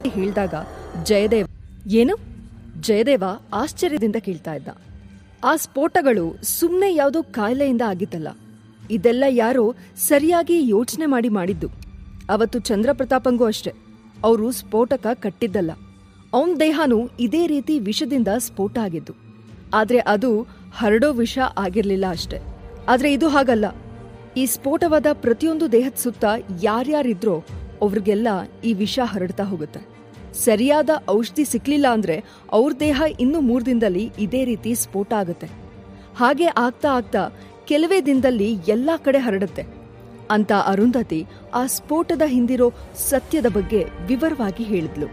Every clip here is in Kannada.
ಹೇಳ್ದಾಗ ಜಯದೇವ್ ಏನು ಜಯದೇವ ಆಶ್ಚರ್ಯದಿಂದ ಕೇಳ್ತಾ ಇದ್ದ ಆ ಸ್ಫೋಟಗಳು ಸುಮ್ನೆ ಯಾವುದೋ ಕಾಯಿಲೆಯಿಂದ ಆಗಿತ್ತಲ್ಲ ಇದೆಲ್ಲ ಯಾರೋ ಸರಿಯಾಗಿ ಯೋಚನೆ ಮಾಡಿ ಮಾಡಿದ್ದು ಅವತ್ತು ಚಂದ್ರಪ್ರತಾಪಂಗೂ ಅಷ್ಟೆ ಅವರು ಸ್ಫೋಟಕ ಕಟ್ಟಿದ್ದಲ್ಲ ಅವನ್ ದೇಹನೂ ಇದೇ ರೀತಿ ವಿಷದಿಂದ ಸ್ಫೋಟ ಆಗಿದ್ದು ಆದ್ರೆ ಅದು ಹರಡೋ ವಿಷ ಆಗಿರ್ಲಿಲ್ಲ ಅಷ್ಟೆ ಆದ್ರೆ ಇದು ಹಾಗಲ್ಲ ಈ ಸ್ಫೋಟವಾದ ಪ್ರತಿಯೊಂದು ದೇಹದ ಸುತ್ತ ಯಾರ್ಯಾರಿದ್ರೋ ಅವ್ರಿಗೆಲ್ಲ ಈ ವಿಷ ಹರಡ್ತಾ ಹೋಗುತ್ತೆ ಸರಿಯಾದ ಔಷಧಿ ಸಿಕ್ಲಿಲ್ಲ ಅಂದ್ರೆ ಅವ್ರ ದೇಹ ಇನ್ನು ಮೂರ್ ದಿನದಲ್ಲಿ ಇದೇ ರೀತಿ ಸ್ಫೋಟ ಆಗುತ್ತೆ ಹಾಗೆ ಆಗ್ತಾ ಆಗ್ತಾ ಕೆಲವೇ ದಿನದಲ್ಲಿ ಎಲ್ಲಾ ಕಡೆ ಹರಡುತ್ತೆ ಅಂತ ಅರುಂಧತಿ ಆ ಸ್ಫೋಟದ ಹಿಂದಿರೋ ಸತ್ಯದ ಬಗ್ಗೆ ವಿವರವಾಗಿ ಹೇಳಿದ್ಲು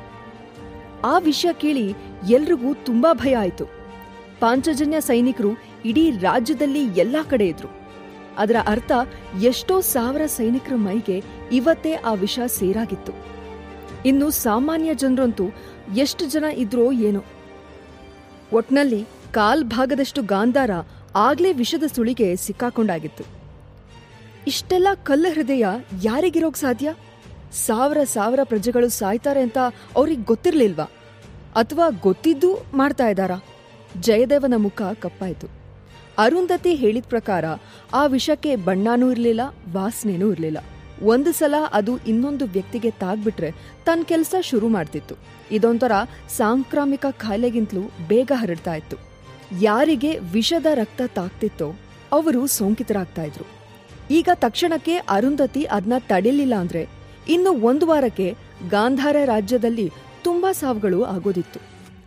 ಆ ವಿಷಯ ಕೇಳಿ ಎಲ್ರಿಗೂ ತುಂಬಾ ಭಯ ಆಯ್ತು ಪಾಂಚಜನ್ಯ ಸೈನಿಕರು ಇಡೀ ರಾಜ್ಯದಲ್ಲಿ ಎಲ್ಲಾ ಕಡೆ ಇದ್ರು ಅದರ ಅರ್ಥ ಎಷ್ಟೋ ಸಾವಿರ ಸೈನಿಕರ ಮೈಗೆ ಇವತ್ತೇ ಆ ವಿಷ ಸೇರಾಗಿತ್ತು ಇನ್ನು ಸಾಮಾನ್ಯ ಜನರಂತೂ ಎಷ್ಟು ಜನ ಇದ್ರೋ ಏನೋ ಒಟ್ನಲ್ಲಿ ಕಾಲ್ ಭಾಗದಷ್ಟು ಗಾಂಧಾರ ಆಗ್ಲೇ ವಿಷದ ಸುಳಿಗೆ ಸಿಕ್ಕಾಕೊಂಡಾಗಿತ್ತು ಇಷ್ಟೆಲ್ಲ ಕಲ್ಲ ಹೃದಯ ಯಾರಿಗಿರೋಕ್ ಸಾಧ್ಯ ಸಾವಿರ ಸಾವಿರ ಪ್ರಜೆಗಳು ಸಾಯ್ತಾರೆ ಅಂತ ಅವ್ರಿಗೆ ಗೊತ್ತಿರ್ಲಿಲ್ವಾ ಅಥವಾ ಗೊತ್ತಿದ್ದು ಮಾಡ್ತಾ ಇದ್ದಾರಾ ಜಯದೇವನ ಮುಖ ಕಪ್ಪಾಯ್ತು ಅರುಂಧತಿ ಹೇಳಿದ ಪ್ರಕಾರ ಆ ವಿಷಕ್ಕೆ ಬಣ್ಣನೂ ಇರಲಿಲ್ಲ ವಾಸನೆನೂ ಇರಲಿಲ್ಲ ಒಂದು ಸಲ ಅದು ಇನ್ನೊಂದು ವ್ಯಕ್ತಿಗೆ ತಾಗ್ಬಿಟ್ರೆ ತನ್ನ ಕೆಲಸ ಶುರು ಮಾಡ್ತಿತ್ತು ಇದೊಂಥರ ಸಾಂಕ್ರಾಮಿಕ ಕಾಯಿಲೆಗಿಂತಲೂ ಬೇಗ ಹರಡ್ತಾ ಇತ್ತು ಯಾರಿಗೆ ವಿಷದ ರಕ್ತ ತಾಗ್ತಿತ್ತೋ ಅವರು ಸೋಂಕಿತರಾಗ್ತಾ ಇದ್ರು ಈಗ ತಕ್ಷಣಕ್ಕೆ ಅರುಂಧತಿ ಅದನ್ನ ತಡಿಲಿಲ್ಲ ಅಂದ್ರೆ ಇನ್ನು ಒಂದು ವಾರಕ್ಕೆ ಗಾಂಧಾರ ರಾಜ್ಯದಲ್ಲಿ ತುಂಬಾ ಸಾವುಗಳು ಆಗೋದಿತ್ತು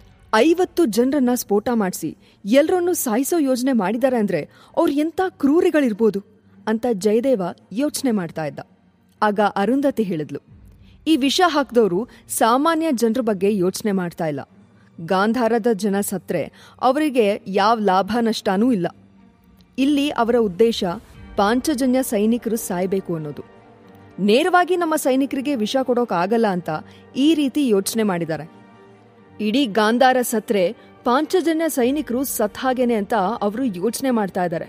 ಐವತ್ತು ಜನರನ್ನ ಸ್ಫೋಟ ಮಾಡಿಸಿ ಎಲ್ರನ್ನೂ ಸಾಯಿಸೋ ಯೋಜನೆ ಮಾಡಿದ್ದಾರೆ ಅಂದ್ರೆ ಅವ್ರು ಎಂಥ ಕ್ರೂರಿಗಳಿರ್ಬೋದು ಅಂತ ಜಯದೇವ ಯೋಚನೆ ಮಾಡ್ತಾ ಇದ್ದ ಆಗ ಅರುಂಧತಿ ಹೇಳಿದ್ಲು ಈ ವಿಷ ಹಾಕ್ದವರು ಸಾಮಾನ್ಯ ಜನರ ಬಗ್ಗೆ ಯೋಚನೆ ಮಾಡ್ತಾ ಇಲ್ಲ ಗಾಂಧಾರದ ಜನ ಸತ್ರೆ ಅವರಿಗೆ ಯಾವ ಲಾಭ ನಷ್ಟನೂ ಇಲ್ಲ ಇಲ್ಲಿ ಅವರ ಉದ್ದೇಶ ಪಾಂಚಜನ್ಯ ಸೈನಿಕರು ಸಾಯ್ಬೇಕು ಅನ್ನೋದು ನೇರವಾಗಿ ನಮ್ಮ ಸೈನಿಕರಿಗೆ ವಿಷ ಕೊಡೋಕ್ ಆಗಲ್ಲ ಅಂತ ಈ ರೀತಿ ಯೋಚನೆ ಮಾಡಿದ್ದಾರೆ ಇಡೀ ಗಾಂಧಾರ ಸತ್ರೆ ಪಾಂಚಜನ್ಯ ಸೈನಿಕರು ಸತ್ ಹಾಗೇನೆ ಅಂತ ಅವರು ಯೋಚನೆ ಮಾಡ್ತಾ ಇದ್ದಾರೆ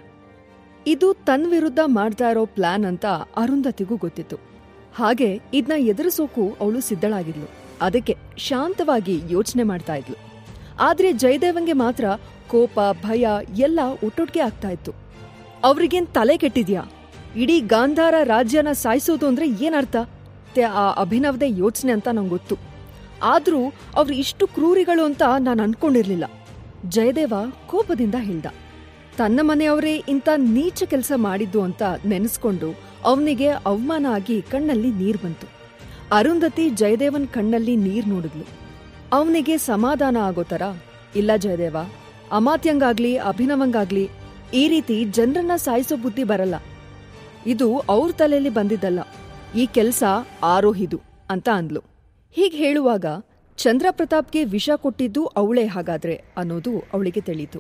ಇದು ತನ್ನ ವಿರುದ್ಧ ಮಾಡ್ತಾ ಇರೋ ಪ್ಲಾನ್ ಅಂತ ಅರುಂಧತಿಗೂ ಗೊತ್ತಿತ್ತು ಹಾಗೆ ಇದನ್ನ ಎದುರಿಸೋಕು ಅವಳು ಸಿದ್ಧಳಾಗಿದ್ಲು ಅದಕ್ಕೆ ಶಾಂತವಾಗಿ ಯೋಚನೆ ಮಾಡ್ತಾ ಇದ್ಲು ಆದ್ರೆ ಜಯದೇವಂಗೆ ಮಾತ್ರ ಕೋಪ ಭಯ ಎಲ್ಲ ಒಟ್ಟೊಟ್ಟಿಗೆ ಆಗ್ತಾ ಇತ್ತು ಅವ್ರಿಗೇನ್ ತಲೆ ಕೆಟ್ಟಿದ್ಯಾ ಇಡೀ ಗಾಂಧಾರ ರಾಜ್ಯನ ಸಾಯಿಸೋದು ಅಂದ್ರೆ ಏನರ್ಥ ಮತ್ತೆ ಆ ಅಭಿನವದೇ ಯೋಚನೆ ಅಂತ ನಂಗೆ ಗೊತ್ತು ಆದ್ರೂ ಅವ್ರು ಇಷ್ಟು ಕ್ರೂರಿಗಳು ಅಂತ ನಾನು ಅನ್ಕೊಂಡಿರ್ಲಿಲ್ಲ ಜಯದೇವ ಕೋಪದಿಂದ ಹೇಳ್ದ ತನ್ನ ಮನೆಯವರೇ ಇಂಥ ನೀಚ ಕೆಲಸ ಮಾಡಿದ್ದು ಅಂತ ನೆನೆಸ್ಕೊಂಡು ಅವನಿಗೆ ಅವಮಾನ ಆಗಿ ಕಣ್ಣಲ್ಲಿ ನೀರ್ ಬಂತು ಅರುಂಧತಿ ಜಯದೇವನ್ ಕಣ್ಣಲ್ಲಿ ನೀರ್ ನೋಡಿದ್ಲು ಅವನಿಗೆ ಸಮಾಧಾನ ಆಗೋ ತರ ಇಲ್ಲ ಜಯದೇವ ಅಮಾತ್ಯಂಗಾಗ್ಲಿ ಅಭಿನವಂಗಾಗ್ಲಿ ಈ ರೀತಿ ಜನರನ್ನ ಸಾಯಿಸೋ ಬುದ್ಧಿ ಬರಲ್ಲ ಇದು ಅವ್ರ ತಲೆಯಲ್ಲಿ ಬಂದಿದ್ದಲ್ಲ ಈ ಕೆಲ್ಸ ಆರೋಹಿದು ಅಂತ ಅಂದ್ಲು ಹೀಗ್ ಹೇಳುವಾಗ ಚಂದ್ರಪ್ರತಾಪ್ಗೆ ವಿಷ ಕೊಟ್ಟಿದ್ದು ಅವಳೇ ಹಾಗಾದ್ರೆ ಅನ್ನೋದು ಅವಳಿಗೆ ತಿಳಿತು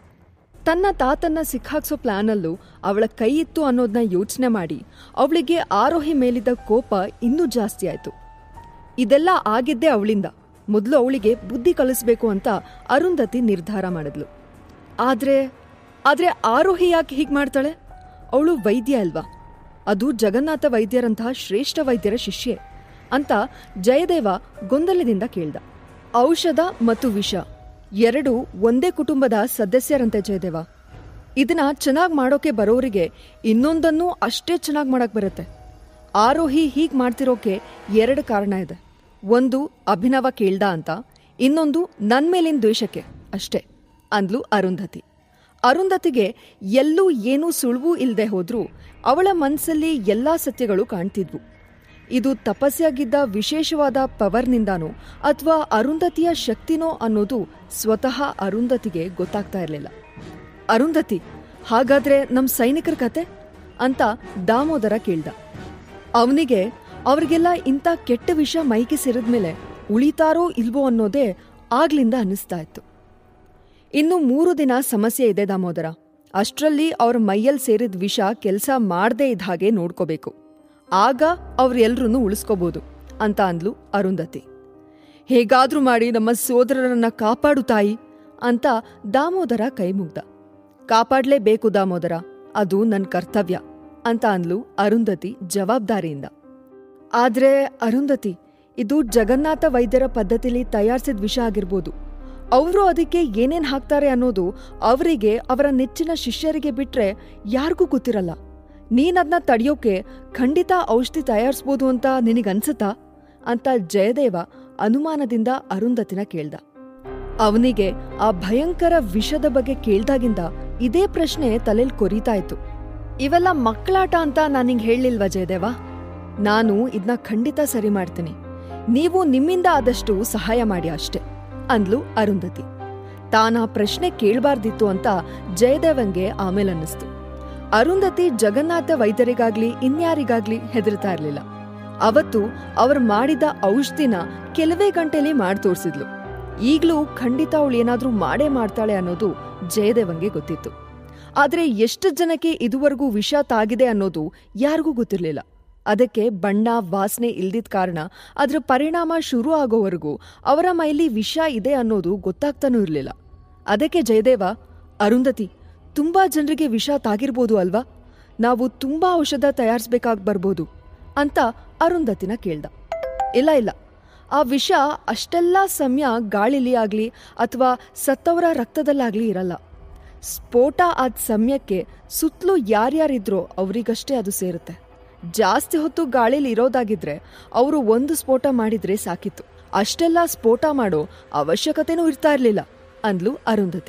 ತನ್ನ ತಾತನ್ನ ಸಿಕ್ಕಾಕ್ಸೋ ಪ್ಲಾನಲ್ಲೂ ಅವಳ ಕೈ ಇತ್ತು ಅನ್ನೋದನ್ನ ಯೋಚನೆ ಮಾಡಿ ಅವಳಿಗೆ ಆರೋಹಿ ಮೇಲಿದ್ದ ಕೋಪ ಇನ್ನೂ ಜಾಸ್ತಿ ಆಯ್ತು ಇದೆಲ್ಲ ಆಗಿದ್ದೇ ಅವಳಿಂದ ಮೊದಲು ಅವಳಿಗೆ ಬುದ್ಧಿ ಕಲಿಸ್ಬೇಕು ಅಂತ ಅರುಂಧತಿ ನಿರ್ಧಾರ ಮಾಡಿದ್ಲು ಆದ್ರೆ ಆದ್ರೆ ಆರೋಹಿ ಯಾಕೆ ಹೀಗ್ ಮಾಡ್ತಾಳೆ ಅವಳು ವೈದ್ಯ ಅಲ್ವಾ ಅದು ಜಗನ್ನಾಥ ವೈದ್ಯರಂತಹ ಶ್ರೇಷ್ಠ ವೈದ್ಯರ ಶಿಷ್ಯೆ ಅಂತ ಜಯದೇವ ಗೊಂದಲದಿಂದ ಕೇಳ್ದ ಔಷಧ ಮತ್ತು ವಿಷ ಎರಡು ಒಂದೇ ಕುಟುಂಬದ ಸದಸ್ಯರಂತೆ ಜಯದೇವ ಇದನ್ನ ಚೆನ್ನಾಗ್ ಮಾಡೋಕೆ ಬರೋರಿಗೆ ಇನ್ನೊಂದನ್ನು ಅಷ್ಟೇ ಚೆನ್ನಾಗ್ ಮಾಡಕ್ ಬರುತ್ತೆ ಆರೋಹಿ ಹೀಗ್ ಮಾಡ್ತಿರೋಕೆ ಎರಡು ಕಾರಣ ಇದೆ ಒಂದು ಅಭಿನವ ಕೇಳ್ದ ಅಂತ ಇನ್ನೊಂದು ನನ್ ಮೇಲಿನ ದ್ವೇಷಕ್ಕೆ ಅಷ್ಟೇ ಅಂದ್ಲು ಅರುಂಧತಿ ಅರುಂಧತಿಗೆ ಎಲ್ಲೂ ಏನೂ ಸುಳುವು ಇಲ್ಲದೆ ಹೋದ್ರೂ ಅವಳ ಮನ್ಸಲ್ಲಿ ಎಲ್ಲಾ ಸತ್ಯಗಳು ಕಾಣ್ತಿದ್ವು ಇದು ತಪಸ್ಯಾಗಿದ್ದ ವಿಶೇಷವಾದ ಪವರ್ನಿಂದಾನೋ ಅಥವಾ ಅರುಂಧತಿಯ ಶಕ್ತಿನೋ ಅನ್ನೋದು ಸ್ವತಃ ಅರುಂಧತಿಗೆ ಗೊತ್ತಾಗ್ತಾ ಇರಲಿಲ್ಲ ಅರುಂಧತಿ ಹಾಗಾದ್ರೆ ನಮ್ ಸೈನಿಕರ ಕತೆ ಅಂತ ದಾಮೋದರ ಕೇಳ್ದ ಅವನಿಗೆ ಅವ್ರಿಗೆಲ್ಲ ಇಂಥ ಕೆಟ್ಟ ವಿಷ ಮೈಗೆ ಸೇರಿದ್ಮೇಲೆ ಉಳಿತಾರೋ ಇಲ್ವೋ ಅನ್ನೋದೇ ಆಗ್ಲಿಂದ ಅನ್ನಿಸ್ತಾ ಇತ್ತು ಇನ್ನು ಮೂರು ದಿನ ಸಮಸ್ಯೆ ಇದೆ ದಾಮೋದರ ಅಷ್ಟ್ರಲ್ಲಿ ಅವ್ರ ಮೈಯಲ್ಲಿ ಸೇರಿದ ವಿಷ ಕೆಲಸ ಮಾಡದೇ ಇದ್ದ ಹಾಗೆ ನೋಡ್ಕೋಬೇಕು ಆಗ ಅವ್ರೆಲ್ರೂ ಉಳಿಸ್ಕೋಬಹುದು ಅಂತ ಅಂದ್ಲು ಅರುಂಧತಿ ಹೇಗಾದ್ರೂ ಮಾಡಿ ನಮ್ಮ ಸೋದರರನ್ನ ಕಾಪಾಡು ತಾಯಿ ಅಂತ ದಾಮೋದರ ಕೈ ಮುಗ್ದ ಕಾಪಾಡ್ಲೇಬೇಕು ದಾಮೋದರ ಅದು ನನ್ ಕರ್ತವ್ಯ ಅಂತ ಅಂದ್ಲು ಅರುಂಧತಿ ಜವಾಬ್ದಾರಿಯಿಂದ ಆದ್ರೆ ಅರುಂಧತಿ ಇದು ಜಗನ್ನಾಥ ವೈದ್ಯರ ಪದ್ಧತಿಲಿ ತಯಾರಿಸಿದ ವಿಷ ಆಗಿರ್ಬೋದು ಅವರು ಅದಕ್ಕೆ ಏನೇನ್ ಹಾಕ್ತಾರೆ ಅನ್ನೋದು ಅವರಿಗೆ ಅವರ ನೆಚ್ಚಿನ ಶಿಷ್ಯರಿಗೆ ಬಿಟ್ರೆ ಯಾರಿಗೂ ಗೊತ್ತಿರಲ್ಲ ನೀನದ್ನ ತಡೆಯೋಕೆ ಖಂಡಿತ ಔಷಧಿ ತಯಾರಿಸ್ಬೋದು ಅಂತ ನಿನಗನ್ಸುತ್ತಾ ಅಂತ ಜಯದೇವ ಅನುಮಾನದಿಂದ ಅರುಂಧತಿನ ಕೇಳ್ದ ಅವನಿಗೆ ಆ ಭಯಂಕರ ವಿಷದ ಬಗ್ಗೆ ಕೇಳ್ದಾಗಿಂದ ಇದೇ ಪ್ರಶ್ನೆ ತಲೆಲ್ ಕೊರೀತಾ ಇತ್ತು ಇವೆಲ್ಲ ಮಕ್ಕಳಾಟ ಅಂತ ನಾನಿಂಗ್ ಹೇಳಿಲ್ವಾ ಜಯದೇವ ನಾನು ಇದನ್ನ ಖಂಡಿತ ಸರಿ ಮಾಡ್ತೀನಿ ನೀವು ನಿಮ್ಮಿಂದ ಆದಷ್ಟು ಸಹಾಯ ಮಾಡಿ ಅಷ್ಟೆ ಅಂದ್ಲು ಅರುಂಧತಿ ತಾನಾ ಪ್ರಶ್ನೆ ಕೇಳ್ಬಾರ್ದಿತ್ತು ಅಂತ ಜಯದೇವಂಗೆ ಆಮೇಲೆ ಅನ್ನಿಸ್ತು ಅರುಂಧತಿ ಜಗನ್ನಾಥ ವೈದ್ಯರಿಗಾಗ್ಲಿ ಇನ್ಯಾರಿಗಾಗ್ಲಿ ಹೆದರ್ತಾ ಇರ್ಲಿಲ್ಲ ಅವತ್ತು ಅವ್ರು ಮಾಡಿದ ಔಷಧಿನ ಕೆಲವೇ ಗಂಟೆಲಿ ಮಾಡಿ ತೋರಿಸಿದ್ಲು ಈಗ್ಲೂ ಖಂಡಿತ ಅವಳು ಏನಾದ್ರೂ ಮಾಡೇ ಮಾಡ್ತಾಳೆ ಅನ್ನೋದು ಜಯದೇವಂಗೆ ಗೊತ್ತಿತ್ತು ಆದ್ರೆ ಎಷ್ಟು ಜನಕ್ಕೆ ಇದುವರೆಗೂ ವಿಷ ತಾಗಿದೆ ಅನ್ನೋದು ಯಾರಿಗೂ ಗೊತ್ತಿರ್ಲಿಲ್ಲ ಅದಕ್ಕೆ ಬಣ್ಣ ವಾಸನೆ ಇಲ್ದಿದ್ ಕಾರಣ ಅದ್ರ ಪರಿಣಾಮ ಶುರು ಆಗೋವರೆಗೂ ಅವರ ಮೈಲಿ ವಿಷ ಇದೆ ಅನ್ನೋದು ಗೊತ್ತಾಗ್ತಾನೂ ಇರ್ಲಿಲ್ಲ ಅದಕ್ಕೆ ಜಯದೇವ ಅರುಂಧತಿ ತುಂಬಾ ಜನರಿಗೆ ವಿಷ ತಾಗಿರ್ಬೋದು ಅಲ್ವಾ ನಾವು ತುಂಬಾ ಔಷಧ ತಯಾರಿಸ್ಬೇಕಾಗ್ ಬರ್ಬೋದು ಅಂತ ಅರುಂಧತಿನ ಕೇಳ್ದ ಇಲ್ಲ ಇಲ್ಲ ಆ ವಿಷ ಅಷ್ಟೆಲ್ಲ ಸಮಯ ಗಾಳಿಲಿ ಆಗ್ಲಿ ಅಥವಾ ಸತ್ತವರ ರಕ್ತದಲ್ಲಾಗ್ಲಿ ಇರಲ್ಲ ಸ್ಫೋಟ ಆದ ಸಮಯಕ್ಕೆ ಸುತ್ತಲೂ ಯಾರ್ಯಾರಿದ್ರೋ ಅವರಿಗಷ್ಟೇ ಅದು ಸೇರುತ್ತೆ ಜಾಸ್ತಿ ಹೊತ್ತು ಗಾಳಿಲಿ ಇರೋದಾಗಿದ್ರೆ ಅವರು ಒಂದು ಸ್ಫೋಟ ಮಾಡಿದ್ರೆ ಸಾಕಿತ್ತು ಅಷ್ಟೆಲ್ಲ ಸ್ಫೋಟ ಮಾಡೋ ಅವಶ್ಯಕತೆನೂ ಇರ್ತಾ ಇರ್ಲಿಲ್ಲ ಅಂದ್ಲು ಅರುಂಧತಿ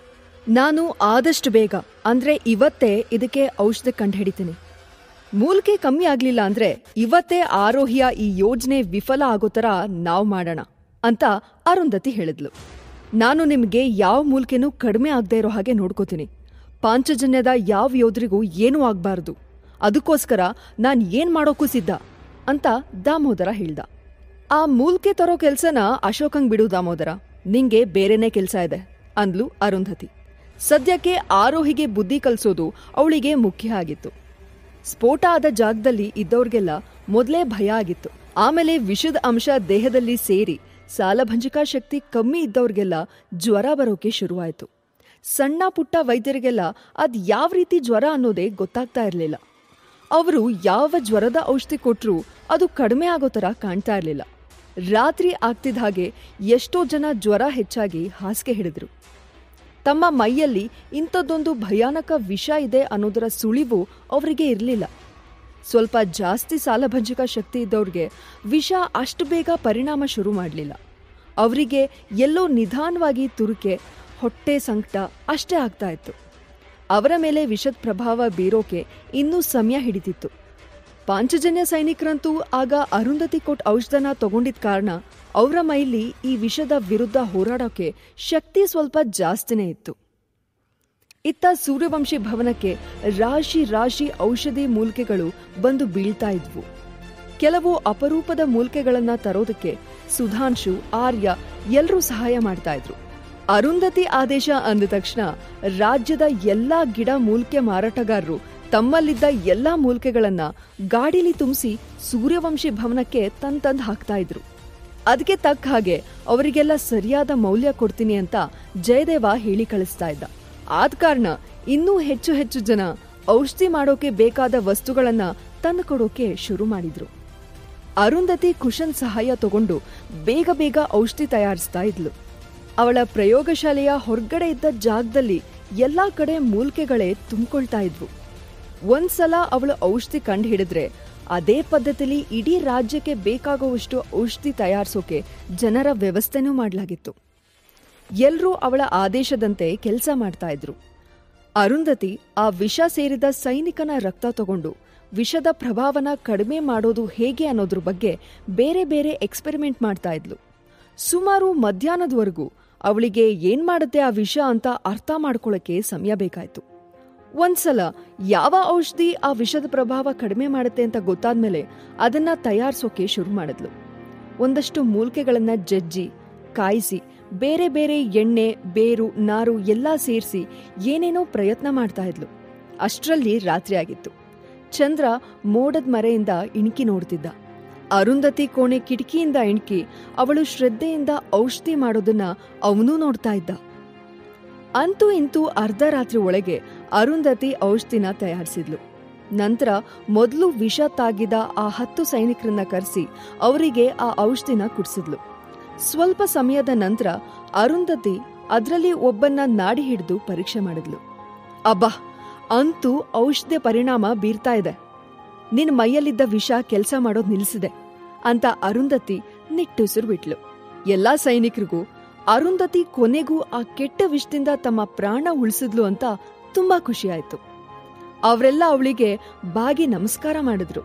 ನಾನು ಆದಷ್ಟು ಬೇಗ ಅಂದ್ರೆ ಇವತ್ತೇ ಇದಕ್ಕೆ ಔಷಧ ಕಂಡುಹಿಡಿತೀನಿ ಮೂಲಿಕೆ ಕಮ್ಮಿ ಆಗ್ಲಿಲ್ಲ ಅಂದ್ರೆ ಇವತ್ತೇ ಆರೋಹಿಯ ಈ ಯೋಜನೆ ವಿಫಲ ಆಗೋ ತರ ನಾವ್ ಮಾಡೋಣ ಅಂತ ಅರುಂಧತಿ ಹೇಳಿದ್ಲು ನಾನು ನಿಮ್ಗೆ ಯಾವ ಮೂಲಿಕೆನೂ ಕಡಿಮೆ ಆಗದೆ ಇರೋ ಹಾಗೆ ನೋಡ್ಕೋತೀನಿ ಪಾಂಚಜನ್ಯದ ಯಾವ ಯೋಧರಿಗೂ ಏನೂ ಆಗ್ಬಾರ್ದು ಅದಕ್ಕೋಸ್ಕರ ನಾನ್ ಏನ್ ಮಾಡೋಕ್ಕೂ ಸಿದ್ಧ ಅಂತ ದಾಮೋದರ ಹೇಳ್ದ ಆ ಮೂಲ್ಕೆ ತರೋ ಕೆಲ್ಸನ ಅಶೋಕಂಗ್ ಬಿಡು ದಾಮೋದರ ನಿಂಗೆ ಬೇರೆನೇ ಕೆಲ್ಸ ಇದೆ ಅಂದ್ಲು ಅರುಂಧತಿ ಸದ್ಯಕ್ಕೆ ಆರೋಹಿಗೆ ಬುದ್ಧಿ ಕಲ್ಸೋದು ಅವಳಿಗೆ ಮುಖ್ಯ ಆಗಿತ್ತು ಸ್ಫೋಟ ಆದ ಜಾಗದಲ್ಲಿ ಇದ್ದವ್ರಿಗೆಲ್ಲ ಮೊದಲೇ ಭಯ ಆಗಿತ್ತು ಆಮೇಲೆ ವಿಷದ ಅಂಶ ದೇಹದಲ್ಲಿ ಸೇರಿ ಸಾಲಭಂಜಿಕಾ ಶಕ್ತಿ ಕಮ್ಮಿ ಇದ್ದವ್ರಿಗೆಲ್ಲ ಜ್ವರ ಬರೋಕೆ ಶುರುವಾಯಿತು ಸಣ್ಣ ಪುಟ್ಟ ವೈದ್ಯರಿಗೆಲ್ಲ ಅದ್ ಯಾವ ರೀತಿ ಜ್ವರ ಅನ್ನೋದೇ ಗೊತ್ತಾಗ್ತಾ ಇರಲಿಲ್ಲ ಅವರು ಯಾವ ಜ್ವರದ ಔಷಧಿ ಕೊಟ್ರೂ ಅದು ಕಡಿಮೆ ಆಗೋ ಥರ ಕಾಣ್ತಾ ಇರಲಿಲ್ಲ ರಾತ್ರಿ ಆಗ್ತಿದ್ದ ಹಾಗೆ ಎಷ್ಟೋ ಜನ ಜ್ವರ ಹೆಚ್ಚಾಗಿ ಹಾಸಿಗೆ ಹಿಡಿದ್ರು ತಮ್ಮ ಮೈಯಲ್ಲಿ ಇಂಥದ್ದೊಂದು ಭಯಾನಕ ವಿಷ ಇದೆ ಅನ್ನೋದರ ಸುಳಿವು ಅವರಿಗೆ ಇರಲಿಲ್ಲ ಸ್ವಲ್ಪ ಜಾಸ್ತಿ ಸಾಲಭಂಜಿಕ ಶಕ್ತಿ ಇದ್ದವ್ರಿಗೆ ವಿಷ ಅಷ್ಟು ಬೇಗ ಪರಿಣಾಮ ಶುರು ಮಾಡಲಿಲ್ಲ ಅವರಿಗೆ ಎಲ್ಲೋ ನಿಧಾನವಾಗಿ ತುರುಕೆ ಹೊಟ್ಟೆ ಸಂಕಟ ಅಷ್ಟೇ ಆಗ್ತಾ ಇತ್ತು ಅವರ ಮೇಲೆ ವಿಷದ ಪ್ರಭಾವ ಬೀರೋಕೆ ಇನ್ನೂ ಸಮಯ ಹಿಡಿತಿತ್ತು ಪಾಂಚಜನ್ಯ ಸೈನಿಕರಂತೂ ಆಗ ಅರುಂಧತಿ ಕೊಟ್ಟ ಔಷಧನ ತಗೊಂಡಿದ್ದ ಕಾರಣ ಅವರ ಮೈಲಿ ಈ ವಿಷದ ವಿರುದ್ಧ ಹೋರಾಡೋಕೆ ಶಕ್ತಿ ಸ್ವಲ್ಪ ಜಾಸ್ತಿನೇ ಇತ್ತು ಇತ್ತ ಸೂರ್ಯವಂಶಿ ಭವನಕ್ಕೆ ರಾಶಿ ರಾಶಿ ಔಷಧಿ ಮೂಲಿಕೆಗಳು ಬಂದು ಬೀಳ್ತಾ ಇದ್ವು ಕೆಲವು ಅಪರೂಪದ ಮೂಲಿಕೆಗಳನ್ನ ತರೋದಕ್ಕೆ ಸುಧಾಂಶು ಆರ್ಯ ಎಲ್ಲರೂ ಸಹಾಯ ಮಾಡ್ತಾ ಇದ್ರು ಅರುಂಧತಿ ಆದೇಶ ಅಂದ ತಕ್ಷಣ ರಾಜ್ಯದ ಎಲ್ಲಾ ಗಿಡ ಮೂಲಿಕೆ ಮಾರಾಟಗಾರರು ತಮ್ಮಲ್ಲಿದ್ದ ಎಲ್ಲಾ ಮೂಲಿಕೆಗಳನ್ನ ಗಾಡಿಲಿ ತುಂಬಿಸಿ ಸೂರ್ಯವಂಶಿ ಭವನಕ್ಕೆ ತಂದ್ ತಂದ್ ಹಾಕ್ತಾ ಇದ್ರು ಅದಕ್ಕೆ ತಕ್ಕ ಹಾಗೆ ಅವರಿಗೆಲ್ಲ ಸರಿಯಾದ ಮೌಲ್ಯ ಕೊಡ್ತೀನಿ ಅಂತ ಜಯದೇವ ಹೇಳಿ ಕಳಿಸ್ತಾ ಇದ್ದ ಆದ ಕಾರಣ ಇನ್ನೂ ಹೆಚ್ಚು ಹೆಚ್ಚು ಜನ ಔಷಧಿ ಮಾಡೋಕೆ ಬೇಕಾದ ವಸ್ತುಗಳನ್ನ ತಂದು ಕೊಡೋಕೆ ಶುರು ಮಾಡಿದ್ರು ಅರುಂಧತಿ ಕುಶನ್ ಸಹಾಯ ತಗೊಂಡು ಬೇಗ ಬೇಗ ಔಷಧಿ ತಯಾರಿಸ್ತಾ ಇದ್ಲು ಅವಳ ಪ್ರಯೋಗಶಾಲೆಯ ಹೊರಗಡೆ ಇದ್ದ ಜಾಗದಲ್ಲಿ ಎಲ್ಲಾ ಕಡೆ ಮೂಲಿಕೆಗಳೇ ತುಂಬಿಕೊಳ್ತಾ ಇದ್ವು ಒಂದ್ಸಲ ಅವಳು ಔಷಧಿ ಕಂಡು ಹಿಡಿದ್ರೆ ಅದೇ ಪದ್ಧತಿಲಿ ಇಡೀ ರಾಜ್ಯಕ್ಕೆ ಬೇಕಾಗುವಷ್ಟು ಔಷಧಿ ತಯಾರಿಸೋಕೆ ಜನರ ವ್ಯವಸ್ಥೆನೂ ಮಾಡಲಾಗಿತ್ತು ಎಲ್ರೂ ಅವಳ ಆದೇಶದಂತೆ ಕೆಲಸ ಮಾಡ್ತಾ ಇದ್ರು ಅರುಂಧತಿ ಆ ವಿಷ ಸೇರಿದ ಸೈನಿಕನ ರಕ್ತ ತಗೊಂಡು ವಿಷದ ಪ್ರಭಾವನ ಕಡಿಮೆ ಮಾಡೋದು ಹೇಗೆ ಅನ್ನೋದ್ರ ಬಗ್ಗೆ ಬೇರೆ ಬೇರೆ ಎಕ್ಸ್ಪೆರಿಮೆಂಟ್ ಮಾಡ್ತಾ ಇದ್ಲು ಸುಮಾರು ಮಧ್ಯಾಹ್ನದವರೆಗೂ ಅವಳಿಗೆ ಏನ್ ಮಾಡುತ್ತೆ ಆ ವಿಷ ಅಂತ ಅರ್ಥ ಮಾಡ್ಕೊಳ್ಳೋಕೆ ಸಮಯ ಬೇಕಾಯ್ತು ಒಂದ್ಸಲ ಯಾವ ಔಷಧಿ ಆ ವಿಷದ ಪ್ರಭಾವ ಕಡಿಮೆ ಮಾಡುತ್ತೆ ಅಂತ ಗೊತ್ತಾದ್ಮೇಲೆ ಅದನ್ನ ತಯಾರಿಸೋಕೆ ಶುರು ಮಾಡಿದ್ಲು ಒಂದಷ್ಟು ಮೂಲಿಕೆಗಳನ್ನ ಜಜ್ಜಿ ಕಾಯಿಸಿ ಬೇರೆ ಬೇರೆ ಎಣ್ಣೆ ಬೇರು ನಾರು ಎಲ್ಲಾ ಸೇರಿಸಿ ಏನೇನೋ ಪ್ರಯತ್ನ ಮಾಡ್ತಾ ಇದ್ಲು ಅಷ್ಟರಲ್ಲಿ ರಾತ್ರಿ ಆಗಿತ್ತು ಚಂದ್ರ ಮೋಡದ ಮರೆಯಿಂದ ಇಣುಕಿ ನೋಡ್ತಿದ್ದ ಅರುಂಧತಿ ಕೋಣೆ ಕಿಟಕಿಯಿಂದ ಇಣುಕಿ ಅವಳು ಶ್ರದ್ಧೆಯಿಂದ ಔಷಧಿ ಮಾಡೋದನ್ನ ಅವನೂ ನೋಡ್ತಾ ಇದ್ದ ಅಂತೂ ಇಂತೂ ಅರ್ಧ ರಾತ್ರಿ ಒಳಗೆ ಅರುಂಧತಿ ಔಷಧಿನ ತಯಾರಿಸಿದ್ಲು ನಂತರ ಮೊದಲು ವಿಷ ತಾಗಿದ ಆ ಹತ್ತು ಸೈನಿಕರನ್ನ ಕರೆಸಿ ಅವರಿಗೆ ಆ ಔಷಧಿನ ಕುಡಿಸಿದ್ಲು ಸ್ವಲ್ಪ ಸಮಯದ ನಂತರ ಅರುಂಧತಿ ಅದರಲ್ಲಿ ಒಬ್ಬನ್ನ ನಾಡಿ ಹಿಡಿದು ಪರೀಕ್ಷೆ ಮಾಡಿದ್ಲು ಅಬ್ಬಾ ಅಂತೂ ಔಷಧಿ ಪರಿಣಾಮ ಬೀರ್ತಾ ಇದೆ ನಿನ್ ಮೈಯಲ್ಲಿದ್ದ ವಿಷ ಕೆಲಸ ಮಾಡೋದ್ ನಿಲ್ಸಿದೆ ಅಂತ ಅರುಂಧತಿ ನಿಟ್ಟುಸಿರು ಬಿಟ್ಲು ಎಲ್ಲಾ ಸೈನಿಕರಿಗೂ ಅರುಂಧತಿ ಕೊನೆಗೂ ಆ ಕೆಟ್ಟ ವಿಷದಿಂದ ತಮ್ಮ ಪ್ರಾಣ ಉಳಿಸಿದ್ಲು ಅಂತ ತುಂಬಾ ಖುಷಿಯಾಯ್ತು ಅವರೆಲ್ಲ ಅವಳಿಗೆ ಬಾಗಿ ನಮಸ್ಕಾರ ಮಾಡಿದ್ರು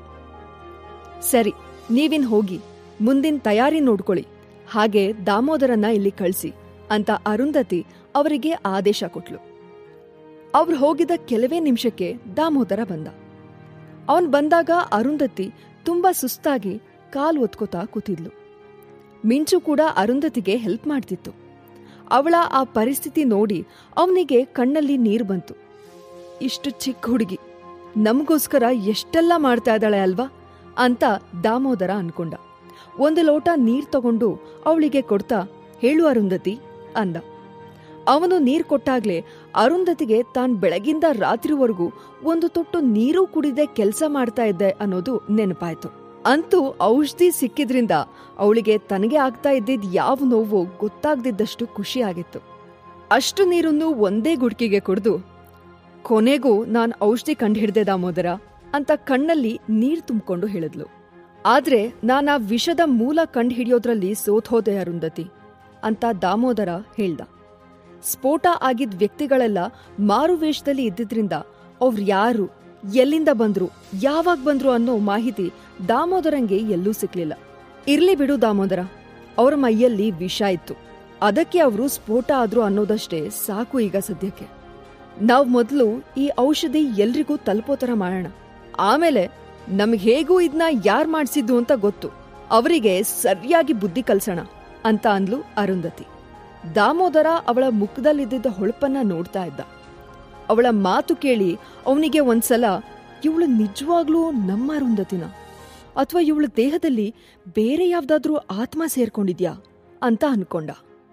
ಸರಿ ನೀವಿನ್ ಹೋಗಿ ಮುಂದಿನ ತಯಾರಿ ನೋಡ್ಕೊಳ್ಳಿ ಹಾಗೆ ದಾಮೋದರನ್ನ ಇಲ್ಲಿ ಕಳ್ಸಿ ಅಂತ ಅರುಂಧತಿ ಅವರಿಗೆ ಆದೇಶ ಕೊಟ್ಲು ಅವ್ರು ಹೋಗಿದ ಕೆಲವೇ ನಿಮಿಷಕ್ಕೆ ದಾಮೋದರ ಬಂದ ಅವನ್ ಬಂದಾಗ ಅರುಂಧತಿ ತುಂಬಾ ಸುಸ್ತಾಗಿ ಕಾಲು ಒತ್ಕೋತಾ ಕೂತಿದ್ಲು ಮಿಂಚು ಕೂಡ ಅರುಂಧತಿಗೆ ಹೆಲ್ಪ್ ಮಾಡ್ತಿತ್ತು ಅವಳ ಆ ಪರಿಸ್ಥಿತಿ ನೋಡಿ ಅವನಿಗೆ ಕಣ್ಣಲ್ಲಿ ನೀರು ಬಂತು ಇಷ್ಟು ಚಿಕ್ಕ ಹುಡುಗಿ ನಮಗೋಸ್ಕರ ಎಷ್ಟೆಲ್ಲ ಮಾಡ್ತಾ ಇದ್ದಾಳೆ ಅಲ್ವಾ ಅಂತ ದಾಮೋದರ ಅನ್ಕೊಂಡ ಒಂದು ಲೋಟ ನೀರ್ ತಗೊಂಡು ಅವಳಿಗೆ ಕೊಡ್ತಾ ಹೇಳು ಅರುಂಧತಿ ಅಂದ ಅವನು ನೀರ್ ಕೊಟ್ಟಾಗ್ಲೇ ಅರುಂಧತಿಗೆ ತಾನ್ ಬೆಳಗಿಂದ ರಾತ್ರಿವರೆಗೂ ಒಂದು ತೊಟ್ಟು ನೀರು ಕುಡಿದೆ ಕೆಲಸ ಮಾಡ್ತಾ ಇದ್ದೆ ಅನ್ನೋದು ನೆನಪಾಯ್ತು ಅಂತೂ ಔಷಧಿ ಸಿಕ್ಕಿದ್ರಿಂದ ಅವಳಿಗೆ ತನಗೆ ಆಗ್ತಾ ಇದ್ದಿದ್ ಯಾವ ನೋವು ಗೊತ್ತಾಗ್ದಿದ್ದಷ್ಟು ಖುಷಿ ಆಗಿತ್ತು ಅಷ್ಟು ನೀರನ್ನು ಒಂದೇ ಗುಡ್ಕಿಗೆ ಕುಡ್ದು ಕೊನೆಗೂ ನಾನ್ ಔಷಧಿ ಕಂಡುಹಿಡ್ದೆ ದಾಮೋದರ ಅಂತ ಕಣ್ಣಲ್ಲಿ ನೀರ್ ತುಂಬಿಕೊಂಡು ಹೇಳಿದ್ಲು ಆದ್ರೆ ನಾನ್ ಆ ವಿಷದ ಮೂಲ ಕಂಡುಹಿಡಿಯೋದ್ರಲ್ಲಿ ಸೋತ್ಹೋದೆ ಅರುಂಧತಿ ಅಂತ ದಾಮೋದರ ಹೇಳ್ದ ಸ್ಫೋಟ ಆಗಿದ್ ವ್ಯಕ್ತಿಗಳೆಲ್ಲ ಮಾರುವೇಷದಲ್ಲಿ ಇದ್ದಿದ್ರಿಂದ ಅವ್ರು ಯಾರು ಎಲ್ಲಿಂದ ಬಂದ್ರು ಯಾವಾಗ ಬಂದ್ರು ಅನ್ನೋ ಮಾಹಿತಿ ದಾಮೋದರಂಗೆ ಎಲ್ಲೂ ಸಿಕ್ಲಿಲ್ಲ ಇರ್ಲಿ ಬಿಡು ದಾಮೋದರ ಅವ್ರ ಮೈಯಲ್ಲಿ ವಿಷ ಇತ್ತು ಅದಕ್ಕೆ ಅವರು ಸ್ಫೋಟ ಆದ್ರು ಅನ್ನೋದಷ್ಟೇ ಸಾಕು ಈಗ ಸದ್ಯಕ್ಕೆ ನಾವ್ ಮೊದಲು ಈ ಔಷಧಿ ಎಲ್ರಿಗೂ ತಲುಪೋ ಥರ ಮಾಡೋಣ ಆಮೇಲೆ ನಮ್ಗೆ ಹೇಗೂ ಇದನ್ನ ಯಾರ್ ಮಾಡ್ಸಿದ್ದು ಅಂತ ಗೊತ್ತು ಅವರಿಗೆ ಸರಿಯಾಗಿ ಬುದ್ಧಿ ಕಲ್ಸೋಣ ಅಂತ ಅಂದ್ಲು ಅರುಂಧತಿ ದಾಮೋದರ ಅವಳ ಮುಖದಲ್ಲಿದ್ದ ಹೊಳಪನ್ನ ನೋಡ್ತಾ ಇದ್ದ ಅವಳ ಮಾತು ಕೇಳಿ ಅವನಿಗೆ ಒಂದ್ಸಲ ಇವಳು ನಿಜವಾಗ್ಲೂ ನಮ್ಮ ಅರುಂಧತಿನ ಅಥವಾ ಇವಳ ದೇಹದಲ್ಲಿ ಬೇರೆ ಯಾವ್ದಾದ್ರೂ ಆತ್ಮ ಸೇರ್ಕೊಂಡಿದ್ಯಾ ಅಂತ ಅನ್ಕೊಂಡ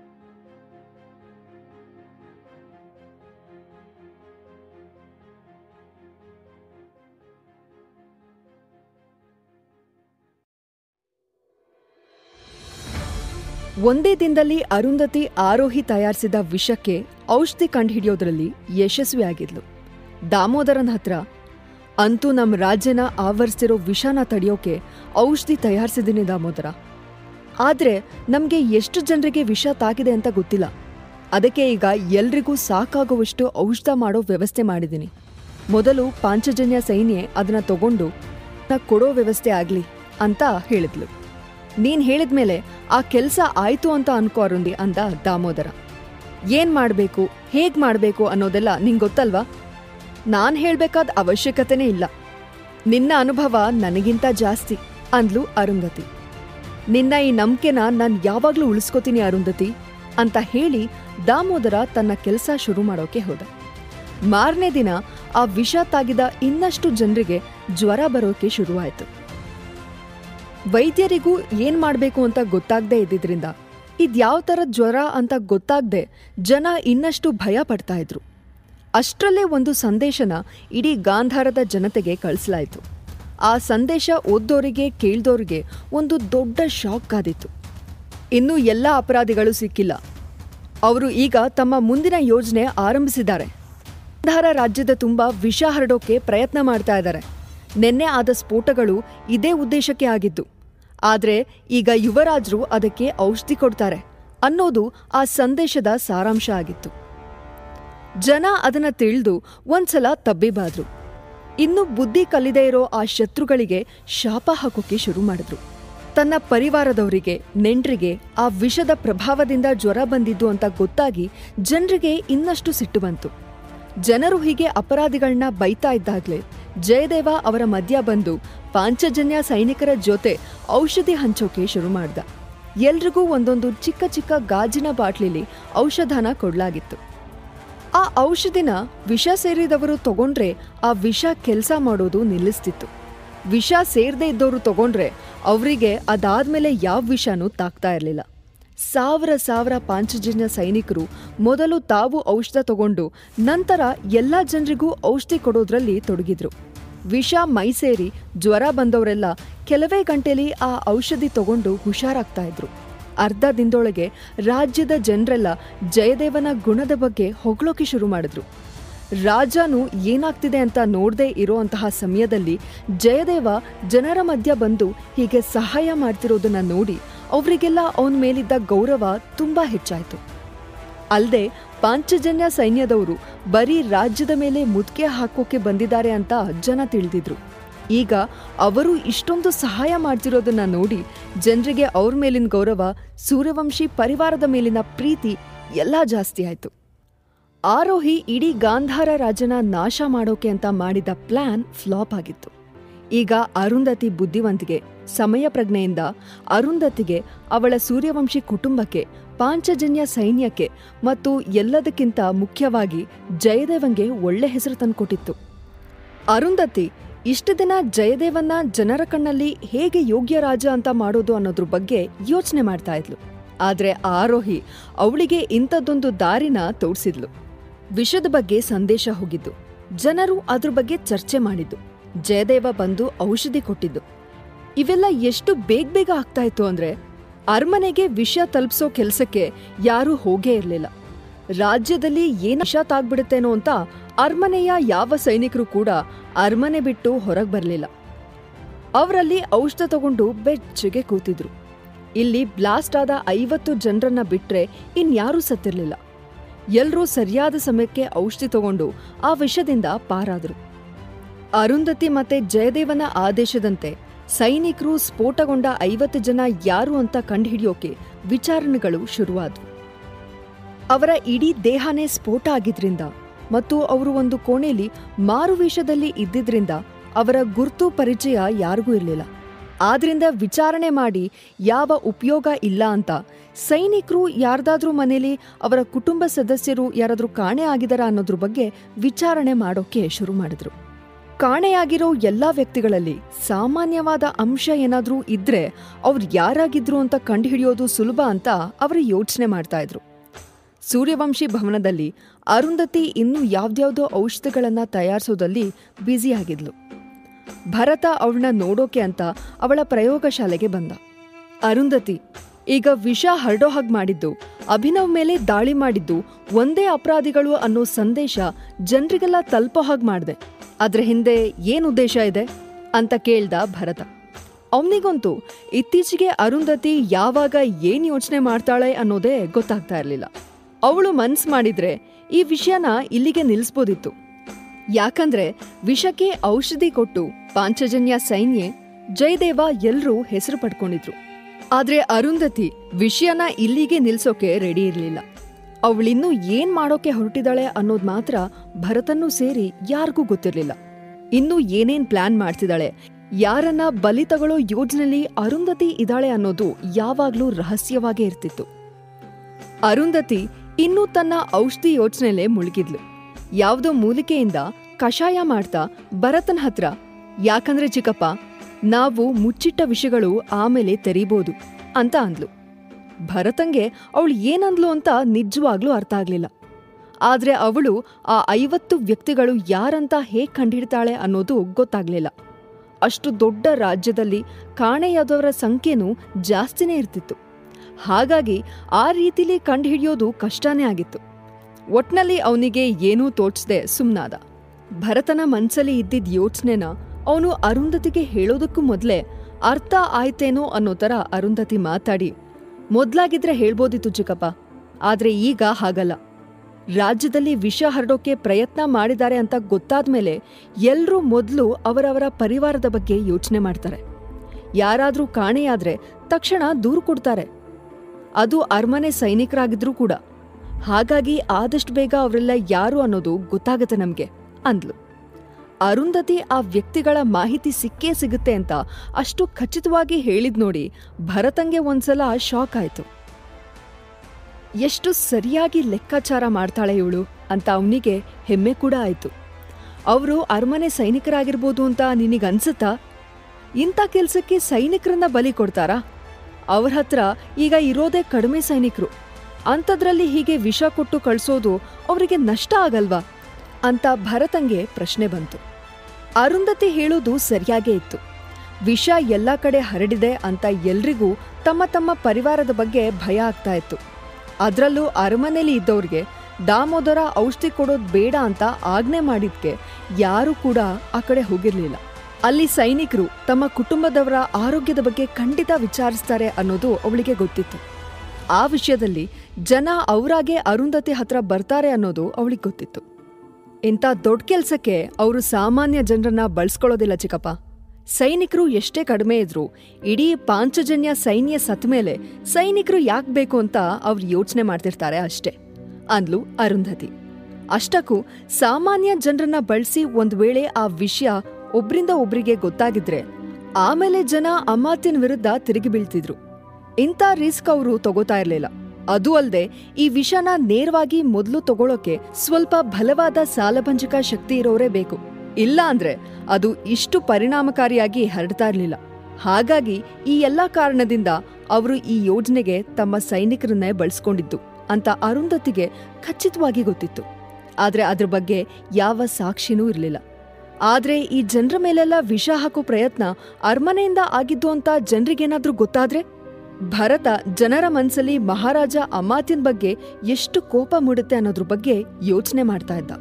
ಒಂದೇ ದಿನದಲ್ಲಿ ಅರುಂಧತಿ ಆರೋಹಿ ತಯಾರಿಸಿದ ವಿಷಕ್ಕೆ ಔಷಧಿ ಕಂಡುಹಿಡಿಯೋದ್ರಲ್ಲಿ ಯಶಸ್ವಿಯಾಗಿದ್ಲು ದಾಮೋದರನ್ ಹತ್ರ ಅಂತೂ ನಮ್ಮ ರಾಜ್ಯನ ಆವರಿಸಿರೋ ವಿಷನ ತಡೆಯೋಕೆ ಔಷಧಿ ತಯಾರಿಸಿದ್ದೀನಿ ದಾಮೋದರ ಆದ್ರೆ ನಮ್ಗೆ ಎಷ್ಟು ಜನರಿಗೆ ವಿಷ ತಾಗಿದೆ ಅಂತ ಗೊತ್ತಿಲ್ಲ ಅದಕ್ಕೆ ಈಗ ಎಲ್ರಿಗೂ ಸಾಕಾಗುವಷ್ಟು ಔಷಧ ಮಾಡೋ ವ್ಯವಸ್ಥೆ ಮಾಡಿದ್ದೀನಿ ಮೊದಲು ಪಾಂಚಜನ್ಯ ಸೈನ್ಯ ಅದನ್ನ ತಗೊಂಡು ನ ಕೊಡೋ ವ್ಯವಸ್ಥೆ ಆಗ್ಲಿ ಅಂತ ಹೇಳಿದ್ಲು ನೀನ್ ಹೇಳಿದ್ಮೇಲೆ ಆ ಕೆಲ್ಸ ಆಯ್ತು ಅಂತ ಅನ್ಕೋ ಅರುಂದಿ ಅಂದ ದಾಮೋದರ ಏನ್ ಮಾಡ್ಬೇಕು ಹೇಗ್ ಮಾಡ್ಬೇಕು ಅನ್ನೋದೆಲ್ಲ ನಿಂಗ್ ಗೊತ್ತಲ್ವಾ ನಾನ್ ಹೇಳ್ಬೇಕಾದ ಅವಶ್ಯಕತೆನೇ ಇಲ್ಲ ನಿನ್ನ ಅನುಭವ ನನಗಿಂತ ಜಾಸ್ತಿ ಅಂದ್ಲು ಅರುಂಧತಿ ನಿನ್ನ ಈ ನಂಬಿಕೆನ ನಾನ್ ಯಾವಾಗ್ಲೂ ಉಳಿಸ್ಕೋತೀನಿ ಅರುಂಧತಿ ಅಂತ ಹೇಳಿ ದಾಮೋದರ ತನ್ನ ಕೆಲಸ ಶುರು ಮಾಡೋಕೆ ಹೋದ ಮಾರನೇ ದಿನ ಆ ವಿಷ ತಾಗಿದ ಇನ್ನಷ್ಟು ಜನರಿಗೆ ಜ್ವರ ಬರೋಕೆ ಶುರುವಾಯಿತು ವೈದ್ಯರಿಗೂ ಏನ್ ಮಾಡ್ಬೇಕು ಅಂತ ಗೊತ್ತಾಗ್ದೇ ಇದ್ದಿದ್ರಿಂದ ಇದ್ಯಾವ ಥರ ಜ್ವರ ಅಂತ ಗೊತ್ತಾಗ್ದೆ ಜನ ಇನ್ನಷ್ಟು ಭಯ ಪಡ್ತಾ ಇದ್ರು ಅಷ್ಟರಲ್ಲೇ ಒಂದು ಸಂದೇಶನ ಇಡೀ ಗಾಂಧಾರದ ಜನತೆಗೆ ಕಳಿಸಲಾಯಿತು ಆ ಸಂದೇಶ ಓದ್ದೋರಿಗೆ ಕೇಳ್ದೋರಿಗೆ ಒಂದು ದೊಡ್ಡ ಶಾಕ್ ಕಾದಿತ್ತು ಇನ್ನೂ ಎಲ್ಲ ಅಪರಾಧಿಗಳು ಸಿಕ್ಕಿಲ್ಲ ಅವರು ಈಗ ತಮ್ಮ ಮುಂದಿನ ಯೋಜನೆ ಆರಂಭಿಸಿದ್ದಾರೆ ಗಾಂಧಾರ ರಾಜ್ಯದ ತುಂಬ ವಿಷ ಹರಡೋಕೆ ಪ್ರಯತ್ನ ಮಾಡ್ತಾ ಇದ್ದಾರೆ ನಿನ್ನೆ ಆದ ಸ್ಫೋಟಗಳು ಇದೇ ಉದ್ದೇಶಕ್ಕೆ ಆಗಿದ್ದು ಆದ್ರೆ ಈಗ ಯುವರಾಜರು ಅದಕ್ಕೆ ಔಷಧಿ ಕೊಡ್ತಾರೆ ಅನ್ನೋದು ಆ ಸಂದೇಶದ ಸಾರಾಂಶ ಆಗಿತ್ತು ಜನ ಅದನ್ನ ತಿಳಿದು ಒಂದ್ಸಲ ತಬ್ಬಿಬಾದ್ರು ಇನ್ನು ಬುದ್ಧಿ ಕಲಿದೇ ಇರೋ ಆ ಶತ್ರುಗಳಿಗೆ ಶಾಪ ಹಾಕೋಕೆ ಶುರು ಮಾಡಿದ್ರು ತನ್ನ ಪರಿವಾರದವರಿಗೆ ನೆಂಟ್ರಿಗೆ ಆ ವಿಷದ ಪ್ರಭಾವದಿಂದ ಜ್ವರ ಬಂದಿದ್ದು ಅಂತ ಗೊತ್ತಾಗಿ ಜನರಿಗೆ ಇನ್ನಷ್ಟು ಸಿಟ್ಟು ಬಂತು ಜನರು ಹೀಗೆ ಅಪರಾಧಿಗಳನ್ನ ಬೈತಾ ಇದ್ದಾಗ್ಲೇ ಜಯದೇವ ಅವರ ಮಧ್ಯ ಬಂದು ಪಾಂಚಜನ್ಯ ಸೈನಿಕರ ಜೊತೆ ಔಷಧಿ ಹಂಚೋಕೆ ಶುರು ಮಾಡ್ದ ಎಲ್ರಿಗೂ ಒಂದೊಂದು ಚಿಕ್ಕ ಚಿಕ್ಕ ಗಾಜಿನ ಬಾಟ್ಲಿಲಿ ಔಷಧನ ಕೊಡ್ಲಾಗಿತ್ತು ಆ ಔಷಧಿನ ವಿಷ ಸೇರಿದವರು ತಗೊಂಡ್ರೆ ಆ ವಿಷ ಕೆಲಸ ಮಾಡೋದು ನಿಲ್ಲಿಸ್ತಿತ್ತು ವಿಷ ಸೇರದೇ ಇದ್ದವರು ತಗೊಂಡ್ರೆ ಅವರಿಗೆ ಅದಾದ್ಮೇಲೆ ಯಾವ ವಿಷನೂ ತಾಕ್ತಾ ಇರಲಿಲ್ಲ ಸಾವಿರ ಸಾವಿರ ಪಾಂಚಜನ್ಯ ಸೈನಿಕರು ಮೊದಲು ತಾವು ಔಷಧ ತಗೊಂಡು ನಂತರ ಎಲ್ಲ ಜನರಿಗೂ ಔಷಧಿ ಕೊಡೋದ್ರಲ್ಲಿ ತೊಡಗಿದ್ರು ವಿಷ ಮೈಸೇರಿ ಜ್ವರ ಬಂದವರೆಲ್ಲ ಕೆಲವೇ ಗಂಟೆಲಿ ಆ ಔಷಧಿ ತಗೊಂಡು ಹುಷಾರಾಗ್ತಾ ಇದ್ರು ಅರ್ಧ ದಿನದೊಳಗೆ ರಾಜ್ಯದ ಜನರೆಲ್ಲ ಜಯದೇವನ ಗುಣದ ಬಗ್ಗೆ ಹೊಗಳೋಕೆ ಶುರು ಮಾಡಿದ್ರು ರಾಜನು ಏನಾಗ್ತಿದೆ ಅಂತ ನೋಡದೆ ಇರೋಂತಹ ಸಮಯದಲ್ಲಿ ಜಯದೇವ ಜನರ ಮಧ್ಯ ಬಂದು ಹೀಗೆ ಸಹಾಯ ಮಾಡ್ತಿರೋದನ್ನ ನೋಡಿ ಅವರಿಗೆಲ್ಲ ಅವನ ಮೇಲಿದ್ದ ಗೌರವ ತುಂಬಾ ಹೆಚ್ಚಾಯ್ತು ಅಲ್ಲದೆ ಪಾಂಚಜನ್ಯ ಸೈನ್ಯದವರು ಬರೀ ರಾಜ್ಯದ ಮೇಲೆ ಮುದ್ಕೆ ಹಾಕೋಕೆ ಬಂದಿದ್ದಾರೆ ಅಂತ ಜನ ತಿಳಿದಿದ್ರು ಈಗ ಅವರು ಇಷ್ಟೊಂದು ಸಹಾಯ ಮಾಡ್ತಿರೋದನ್ನ ನೋಡಿ ಜನರಿಗೆ ಅವ್ರ ಮೇಲಿನ ಗೌರವ ಸೂರ್ಯವಂಶಿ ಪರಿವಾರದ ಮೇಲಿನ ಪ್ರೀತಿ ಎಲ್ಲ ಜಾಸ್ತಿ ಆಯ್ತು ಆರೋಹಿ ಇಡೀ ಗಾಂಧಾರ ರಾಜನ ನಾಶ ಮಾಡೋಕೆ ಅಂತ ಮಾಡಿದ ಪ್ಲಾನ್ ಫ್ಲಾಪ್ ಆಗಿತ್ತು ಈಗ ಅರುಂಧತಿ ಬುದ್ಧಿವಂತಿಗೆ ಸಮಯ ಪ್ರಜ್ಞೆಯಿಂದ ಅರುಂಧತಿಗೆ ಅವಳ ಸೂರ್ಯವಂಶಿ ಕುಟುಂಬಕ್ಕೆ ಪಾಂಚಜನ್ಯ ಸೈನ್ಯಕ್ಕೆ ಮತ್ತು ಎಲ್ಲದಕ್ಕಿಂತ ಮುಖ್ಯವಾಗಿ ಜಯದೇವಂಗೆ ಒಳ್ಳೆ ಹೆಸರು ತಂದ್ಕೊಟ್ಟಿತ್ತು ಅರುಂಧತಿ ಇಷ್ಟು ದಿನ ಜಯದೇವನ್ನ ಜನರ ಕಣ್ಣಲ್ಲಿ ಹೇಗೆ ಯೋಗ್ಯ ರಾಜ ಅಂತ ಮಾಡೋದು ಅನ್ನೋದ್ರ ಬಗ್ಗೆ ಯೋಚನೆ ಮಾಡ್ತಾ ಇದ್ಲು ಆದ್ರೆ ಆರೋಹಿ ಅವಳಿಗೆ ಇಂಥದ್ದೊಂದು ದಾರಿನ ತೋರಿಸಿದ್ಲು ವಿಷದ ಬಗ್ಗೆ ಸಂದೇಶ ಹೋಗಿದ್ದು ಜನರು ಅದ್ರ ಬಗ್ಗೆ ಚರ್ಚೆ ಮಾಡಿದ್ದು ಜಯದೇವ ಬಂದು ಔಷಧಿ ಕೊಟ್ಟಿದ್ದು ಇವೆಲ್ಲ ಎಷ್ಟು ಬೇಗ ಬೇಗ ಆಗ್ತಾ ಇತ್ತು ಅಂದ್ರೆ ಅರಮನೆಗೆ ವಿಷ ತಲುಪಿಸೋ ಕೆಲ್ಸಕ್ಕೆ ಯಾರೂ ಹೋಗೇ ಇರಲಿಲ್ಲ ರಾಜ್ಯದಲ್ಲಿ ಏನ್ ವಿಷ ತಾಗ್ಬಿಡುತ್ತೇನೋ ಅಂತ ಅರಮನೆಯ ಯಾವ ಸೈನಿಕರು ಕೂಡ ಅರಮನೆ ಬಿಟ್ಟು ಹೊರಗೆ ಬರಲಿಲ್ಲ ಅವರಲ್ಲಿ ಔಷಧ ತಗೊಂಡು ಬೆಚ್ಚಗೆ ಕೂತಿದ್ರು ಇಲ್ಲಿ ಬ್ಲಾಸ್ಟ್ ಆದ ಐವತ್ತು ಜನರನ್ನ ಬಿಟ್ರೆ ಇನ್ಯಾರೂ ಸತ್ತಿರ್ಲಿಲ್ಲ ಎಲ್ರೂ ಸರಿಯಾದ ಸಮಯಕ್ಕೆ ಔಷಧಿ ತಗೊಂಡು ಆ ವಿಷದಿಂದ ಪಾರಾದ್ರು ಅರುಂಧತಿ ಮತ್ತೆ ಜಯದೇವನ ಆದೇಶದಂತೆ ಸೈನಿಕರು ಸ್ಫೋಟಗೊಂಡ ಐವತ್ತು ಜನ ಯಾರು ಅಂತ ಕಂಡುಹಿಡಿಯೋಕೆ ವಿಚಾರಣೆಗಳು ಶುರುವಾದವು ಅವರ ಇಡೀ ದೇಹನೇ ಸ್ಫೋಟ ಆಗಿದ್ರಿಂದ ಮತ್ತು ಅವರು ಒಂದು ಕೋಣೆಯಲ್ಲಿ ಮಾರುವೇಷದಲ್ಲಿ ಇದ್ದಿದ್ರಿಂದ ಅವರ ಗುರ್ತು ಪರಿಚಯ ಯಾರಿಗೂ ಇರಲಿಲ್ಲ ಆದ್ರಿಂದ ವಿಚಾರಣೆ ಮಾಡಿ ಯಾವ ಉಪಯೋಗ ಇಲ್ಲ ಅಂತ ಸೈನಿಕರು ಯಾರ್ದಾದ್ರೂ ಮನೇಲಿ ಅವರ ಕುಟುಂಬ ಸದಸ್ಯರು ಯಾರಾದ್ರೂ ಕಾಣೆ ಆಗಿದಾರ ಅನ್ನೋದ್ರ ಬಗ್ಗೆ ವಿಚಾರಣೆ ಮಾಡೋಕೆ ಶುರು ಮಾಡಿದ್ರು ಕಾಣೆಯಾಗಿರೋ ಎಲ್ಲಾ ವ್ಯಕ್ತಿಗಳಲ್ಲಿ ಸಾಮಾನ್ಯವಾದ ಅಂಶ ಏನಾದ್ರೂ ಇದ್ರೆ ಅವ್ರು ಯಾರಾಗಿದ್ರು ಅಂತ ಕಂಡುಹಿಡಿಯೋದು ಸುಲಭ ಅಂತ ಅವರು ಯೋಚನೆ ಮಾಡ್ತಾ ಇದ್ರು ಸೂರ್ಯವಂಶಿ ಭವನದಲ್ಲಿ ಅರುಂಧತಿ ಇನ್ನೂ ಯಾವ್ದ್ಯಾವ್ದೋ ಔಷಧಿಗಳನ್ನ ತಯಾರಿಸೋದಲ್ಲಿ ಬ್ಯುಸಿಯಾಗಿದ್ಲು ಭರತ ಅವಳನ್ನ ನೋಡೋಕೆ ಅಂತ ಅವಳ ಪ್ರಯೋಗಶಾಲೆಗೆ ಬಂದ ಅರುಂಧತಿ ಈಗ ವಿಷ ಹರಡೋ ಹಾಗೆ ಮಾಡಿದ್ದು ಅಭಿನವ್ ಮೇಲೆ ದಾಳಿ ಮಾಡಿದ್ದು ಒಂದೇ ಅಪರಾಧಿಗಳು ಅನ್ನೋ ಸಂದೇಶ ಜನರಿಗೆಲ್ಲ ತಲುಪೋ ಹಾಗೆ ಮಾಡಿದೆ ಅದ್ರ ಹಿಂದೆ ಏನ್ ಉದ್ದೇಶ ಇದೆ ಅಂತ ಕೇಳ್ದ ಭರತ ಅವನಿಗಂತೂ ಇತ್ತೀಚೆಗೆ ಅರುಂಧತಿ ಯಾವಾಗ ಏನ್ ಯೋಚನೆ ಮಾಡ್ತಾಳೆ ಅನ್ನೋದೇ ಗೊತ್ತಾಗ್ತಾ ಇರಲಿಲ್ಲ ಅವಳು ಮನ್ಸ್ ಮಾಡಿದ್ರೆ ಈ ವಿಷಯನ ಇಲ್ಲಿಗೆ ನಿಲ್ಲಿಸ್ಬೋದಿತ್ತು ಯಾಕಂದ್ರೆ ವಿಷಕ್ಕೆ ಔಷಧಿ ಕೊಟ್ಟು ಪಾಂಚಜನ್ಯ ಸೈನ್ಯ ಜಯದೇವ ಎಲ್ರೂ ಹೆಸರು ಪಡ್ಕೊಂಡಿದ್ರು ಆದ್ರೆ ಅರುಂಧತಿ ವಿಷಯನ ಇಲ್ಲಿಗೆ ನಿಲ್ಸೋಕೆ ರೆಡಿ ಇರಲಿಲ್ಲ ಅವಳಿನ್ನೂ ಏನ್ ಮಾಡೋಕೆ ಹೊರಟಿದ್ದಾಳೆ ಅನ್ನೋದ್ ಮಾತ್ರ ಭರತನ್ನೂ ಸೇರಿ ಯಾರಿಗೂ ಗೊತ್ತಿರ್ಲಿಲ್ಲ ಇನ್ನೂ ಏನೇನ್ ಪ್ಲಾನ್ ಮಾಡ್ತಿದ್ದಾಳೆ ಯಾರನ್ನ ಬಲಿ ತಗೊಳ್ಳೋ ಯೋಜನೆಯಲ್ಲಿ ಅರುಂಧತಿ ಇದ್ದಾಳೆ ಅನ್ನೋದು ಯಾವಾಗ್ಲೂ ರಹಸ್ಯವಾಗೇ ಇರ್ತಿತ್ತು ಅರುಂಧತಿ ಇನ್ನೂ ತನ್ನ ಔಷಧಿ ಯೋಚನೆಲೆ ಮುಳುಗಿದ್ಲು ಯಾವುದೋ ಮೂಲಿಕೆಯಿಂದ ಕಷಾಯ ಮಾಡ್ತಾ ಭರತನ್ ಹತ್ರ ಯಾಕಂದ್ರೆ ಚಿಕ್ಕಪ್ಪ ನಾವು ಮುಚ್ಚಿಟ್ಟ ವಿಷಯಗಳು ಆಮೇಲೆ ತೆರೀಬೋದು ಅಂತ ಅಂದ್ಲು ಭರತಂಗೆ ಅವಳು ಏನಂದ್ಲು ಅಂತ ನಿಜವಾಗ್ಲೂ ಅರ್ಥ ಆಗ್ಲಿಲ್ಲ ಆದ್ರೆ ಅವಳು ಆ ಐವತ್ತು ವ್ಯಕ್ತಿಗಳು ಯಾರಂತ ಹೇಗ್ ಕಂಡಿಡ್ತಾಳೆ ಅನ್ನೋದು ಗೊತ್ತಾಗ್ಲಿಲ್ಲ ಅಷ್ಟು ದೊಡ್ಡ ರಾಜ್ಯದಲ್ಲಿ ಕಾಣೆಯಾದವರ ಸಂಖ್ಯೆನೂ ಜಾಸ್ತಿನೇ ಇರ್ತಿತ್ತು ಹಾಗಾಗಿ ಆ ರೀತಿಲಿ ಕಂಡುಹಿಡಿಯೋದು ಕಷ್ಟನೇ ಆಗಿತ್ತು ಒಟ್ನಲ್ಲಿ ಅವನಿಗೆ ಏನೂ ತೋಚ್ದೆ ಸುಮ್ನಾದ ಭರತನ ಮನ್ಸಲ್ಲಿ ಇದ್ದಿದ್ದ ಯೋಚನೆನ ಅವನು ಅರುಂಧತಿಗೆ ಹೇಳೋದಕ್ಕೂ ಮೊದಲೇ ಅರ್ಥ ಆಯ್ತೇನೋ ಅನ್ನೋ ಥರ ಅರುಂಧತಿ ಮಾತಾಡಿ ಮೊದ್ಲಾಗಿದ್ರೆ ಹೇಳ್ಬೋದಿತ್ತು ಚಿಕ್ಕಪ್ಪ ಆದ್ರೆ ಈಗ ಹಾಗಲ್ಲ ರಾಜ್ಯದಲ್ಲಿ ವಿಷ ಹರಡೋಕೆ ಪ್ರಯತ್ನ ಮಾಡಿದ್ದಾರೆ ಅಂತ ಗೊತ್ತಾದ್ಮೇಲೆ ಎಲ್ರೂ ಮೊದಲು ಅವರವರ ಪರಿವಾರದ ಬಗ್ಗೆ ಯೋಚನೆ ಮಾಡ್ತಾರೆ ಯಾರಾದ್ರೂ ಕಾಣೆಯಾದ್ರೆ ತಕ್ಷಣ ದೂರು ಕೊಡ್ತಾರೆ ಅದು ಅರಮನೆ ಸೈನಿಕರಾಗಿದ್ರೂ ಕೂಡ ಹಾಗಾಗಿ ಆದಷ್ಟು ಬೇಗ ಅವರೆಲ್ಲ ಯಾರು ಅನ್ನೋದು ಗೊತ್ತಾಗತ್ತೆ ನಮ್ಗೆ ಅಂದ್ಲು ಅರುಂಧತಿ ಆ ವ್ಯಕ್ತಿಗಳ ಮಾಹಿತಿ ಸಿಕ್ಕೇ ಸಿಗುತ್ತೆ ಅಂತ ಅಷ್ಟು ಖಚಿತವಾಗಿ ಹೇಳಿದ್ ನೋಡಿ ಭರತಂಗೆ ಒಂದ್ಸಲ ಶಾಕ್ ಆಯ್ತು ಎಷ್ಟು ಸರಿಯಾಗಿ ಲೆಕ್ಕಾಚಾರ ಮಾಡ್ತಾಳೆ ಇವಳು ಅಂತ ಅವನಿಗೆ ಹೆಮ್ಮೆ ಕೂಡ ಆಯ್ತು ಅವರು ಅರಮನೆ ಸೈನಿಕರಾಗಿರ್ಬೋದು ಅಂತ ನಿನಗನ್ಸುತ್ತಾ ಇಂಥ ಕೆಲ್ಸಕ್ಕೆ ಸೈನಿಕರನ್ನ ಬಲಿ ಕೊಡ್ತಾರಾ ಅವ್ರ ಹತ್ರ ಈಗ ಇರೋದೇ ಕಡಿಮೆ ಸೈನಿಕರು ಅಂಥದ್ರಲ್ಲಿ ಹೀಗೆ ವಿಷ ಕೊಟ್ಟು ಕಳ್ಸೋದು ಅವರಿಗೆ ನಷ್ಟ ಆಗಲ್ವಾ ಅಂತ ಭರತಂಗೆ ಪ್ರಶ್ನೆ ಬಂತು ಅರುಂಧತಿ ಹೇಳೋದು ಸರಿಯಾಗೇ ಇತ್ತು ವಿಷ ಎಲ್ಲ ಕಡೆ ಹರಡಿದೆ ಅಂತ ಎಲ್ರಿಗೂ ತಮ್ಮ ತಮ್ಮ ಪರಿವಾರದ ಬಗ್ಗೆ ಭಯ ಆಗ್ತಾ ಇತ್ತು ಅದರಲ್ಲೂ ಅರಮನೆಯಲ್ಲಿ ಇದ್ದವ್ರಿಗೆ ದಾಮೋದರ ಔಷಧಿ ಕೊಡೋದು ಬೇಡ ಅಂತ ಆಜ್ಞೆ ಮಾಡಿದ್ಕೆ ಯಾರೂ ಕೂಡ ಆ ಕಡೆ ಹೋಗಿರ್ಲಿಲ್ಲ ಅಲ್ಲಿ ಸೈನಿಕರು ತಮ್ಮ ಕುಟುಂಬದವರ ಆರೋಗ್ಯದ ಬಗ್ಗೆ ಖಂಡಿತ ವಿಚಾರಿಸ್ತಾರೆ ಅನ್ನೋದು ಅವಳಿಗೆ ಗೊತ್ತಿತ್ತು ಆ ವಿಷಯದಲ್ಲಿ ಜನ ಅವರಾಗೆ ಅರುಂಧತಿ ಹತ್ರ ಬರ್ತಾರೆ ಅನ್ನೋದು ಅವಳಿಗೆ ಗೊತ್ತಿತ್ತು ಇಂಥ ದೊಡ್ಡ ಕೆಲ್ಸಕ್ಕೆ ಅವರು ಸಾಮಾನ್ಯ ಜನರನ್ನ ಬಳಸ್ಕೊಳ್ಳೋದಿಲ್ಲ ಚಿಕ್ಕಪ್ಪ ಸೈನಿಕರು ಎಷ್ಟೇ ಕಡಿಮೆ ಇದ್ರು ಇಡೀ ಪಾಂಚಜನ್ಯ ಸೈನ್ಯ ಸತ್ ಮೇಲೆ ಸೈನಿಕರು ಯಾಕೆ ಬೇಕು ಅಂತ ಅವ್ರು ಯೋಚನೆ ಮಾಡ್ತಿರ್ತಾರೆ ಅಷ್ಟೇ ಅಂದ್ಲು ಅರುಂಧತಿ ಅಷ್ಟಕ್ಕೂ ಸಾಮಾನ್ಯ ಜನರನ್ನ ಬಳಸಿ ಒಂದ್ ವೇಳೆ ಆ ವಿಷಯ ಒಬ್ರಿಂದ ಒಬ್ರಿಗೆ ಗೊತ್ತಾಗಿದ್ರೆ ಆಮೇಲೆ ಜನ ಅಮಾತ್ಯನ ವಿರುದ್ಧ ತಿರುಗಿ ಬೀಳ್ತಿದ್ರು ಇಂಥ ರಿಸ್ಕ್ ಅವರು ತಗೋತಾ ಇರ್ಲಿಲ್ಲ ಅದು ಅಲ್ಲದೆ ಈ ವಿಷನ ನೇರವಾಗಿ ಮೊದಲು ತಗೊಳೋಕೆ ಸ್ವಲ್ಪ ಬಲವಾದ ಸಾಲಭಂಜಕ ಶಕ್ತಿ ಇರೋರೇ ಬೇಕು ಇಲ್ಲ ಅಂದ್ರೆ ಅದು ಇಷ್ಟು ಪರಿಣಾಮಕಾರಿಯಾಗಿ ಹರಡ್ತಾ ಇರ್ಲಿಲ್ಲ ಹಾಗಾಗಿ ಈ ಎಲ್ಲಾ ಕಾರಣದಿಂದ ಅವರು ಈ ಯೋಜನೆಗೆ ತಮ್ಮ ಸೈನಿಕರನ್ನೇ ಬಳಸ್ಕೊಂಡಿದ್ದು ಅಂತ ಅರುಂಧತಿಗೆ ಖಚಿತವಾಗಿ ಗೊತ್ತಿತ್ತು ಆದ್ರೆ ಅದ್ರ ಬಗ್ಗೆ ಯಾವ ಸಾಕ್ಷಿನೂ ಇರಲಿಲ್ಲ ಆದ್ರೆ ಈ ಜನರ ಮೇಲೆಲ್ಲ ವಿಷ ಹಾಕೋ ಪ್ರಯತ್ನ ಅರಮನೆಯಿಂದ ಆಗಿದ್ದು ಅಂತ ಜನರಿಗೇನಾದ್ರೂ ಗೊತ್ತಾದ್ರೆ ಭರತ ಜನರ ಮನ್ಸಲ್ಲಿ ಮಹಾರಾಜ ಅಮಾತ್ಯನ್ ಬಗ್ಗೆ ಎಷ್ಟು ಕೋಪ ಮೂಡುತ್ತೆ ಅನ್ನೋದ್ರ ಬಗ್ಗೆ ಯೋಚನೆ ಮಾಡ್ತಾ ಇದ್ದ